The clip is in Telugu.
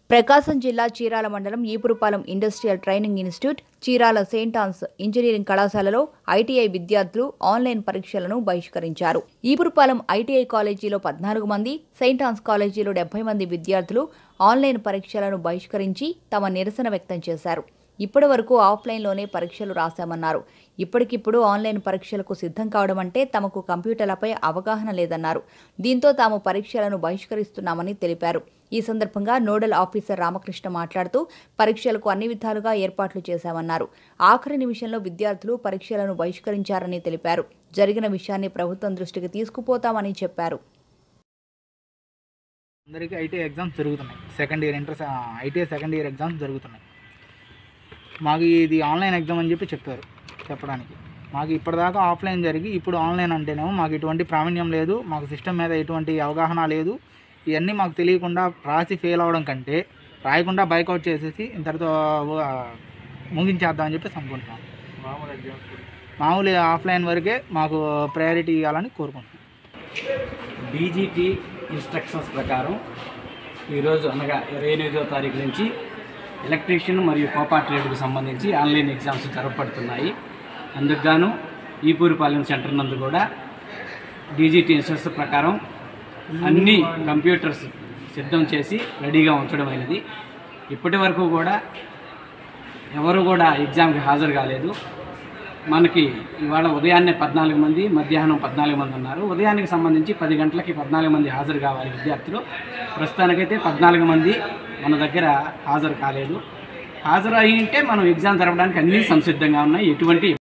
ప్రకాశం జిల్లా చీరాల మండలం Epurupalem industrial training institute Chirala Saint Ann's engineering కళాశాలలో ఐటీఐ విద్యార్థులు ఆన్లైన్ పరీక్షలను బహిష్కరించారు ఈపురుపాలెం ఐటీఐ కాలేజీలో పద్నాలుగు మంది సెయింట్ ఆన్స్ కాలేజీలో డెబ్బై మంది విద్యార్థులు ఆన్లైన్ పరీక్షలను బహిష్కరించి తమ నిరసన వ్యక్తం చేశారు ఇప్పటి వరకు ఆఫ్లైన్లోనే పరీక్షలు రాశామన్నారు ఇప్పటికిప్పుడు ఆన్లైన్ పరీక్షలకు సిద్ధం కావడం అంటే తమకు కంప్యూటర్లపై అవగాహన లేదన్నారు దీంతో తాము పరీక్షలను బహిష్కరిస్తున్నామని తెలిపారు ఈ సందర్భంగా నోడల్ ఆఫీసర్ రామకృష్ణ మాట్లాడుతూ పరీక్షలకు అన్ని విధాలుగా ఏర్పాట్లు చేశామన్నారు ఆఖరి నిమిషంలో విద్యార్థులు పరీక్షలను బహిష్కరించారని తెలిపారు జరిగిన విషయాన్ని ప్రభుత్వం దృష్టికి తీసుకుపోతామని చెప్పారు అందరికీ ఐటీ ఎగ్జామ్స్ జరుగుతున్నాయి second year inter ITI second year exams జరుగుతున్నాయి మాకు ఇది ఆన్లైన్ ఎగ్జామ్ అని చెప్పి చెప్పారు చెప్పడానికి మాకు ఇప్పటిదాకా ఆఫ్లైన్ జరిగి ఇప్పుడు ఆన్లైన్ అంటేనేమో మాకు ఎటువంటి ప్రావీణ్యం లేదు మాకు సిస్టమ్ మీద ఎటువంటి అవగాహన లేదు ఇవన్నీ మాకు తెలియకుండా రాసి ఫెయిల్ అవ్వడం కంటే రాయకుండా బైకౌట్ చేసేసి ఇంతటితో ఆ, ముగించేద్దామని చెప్పేసి అనుకుంటున్నాం మామూలు ఆఫ్లైన్ వరకే మాకు ప్రయారిటీ ఇవ్వాలని కోరుకుంటున్నాం డీజీటీ ఇన్స్ట్రక్షన్స్ ప్రకారం ఈరోజు అనగా ఇరవై ఎనిమిదవ తారీఖు నుంచి ఎలక్ట్రీషియన్ మరియు కోపా ట్రేడ్కు సంబంధించి ఆన్లైన్ ఎగ్జామ్స్ జరపబడుతున్నాయి అందుకు గాను ఈపూరిపాలెం సెంటర్ నందు కూడా డీజీటీ ఇన్స్ట్రక్షన్స్ ప్రకారం అన్ని కంప్యూటర్స్ సిద్ధం చేసి రెడీగా ఉంచడం అయినది ఇప్పటి వరకు కూడా ఎవరు కూడా ఎగ్జామ్కి హాజరు కాలేదు మనకి ఇవాళ ఉదయాన్నే పద్నాలుగు మంది మధ్యాహ్నం పద్నాలుగు మంది ఉన్నారు ఉదయానికి సంబంధించి పది గంటలకి పద్నాలుగు మంది హాజరు కావాలి విద్యార్థులు ప్రస్తుతానికైతే పద్నాలుగు మంది మన దగ్గర హాజరు కాలేదు హాజరు అయి ఉంటే మనం ఎగ్జామ్ జరపడానికి అన్నీ సంసిద్ధంగా ఉన్నాయి ఎటువంటి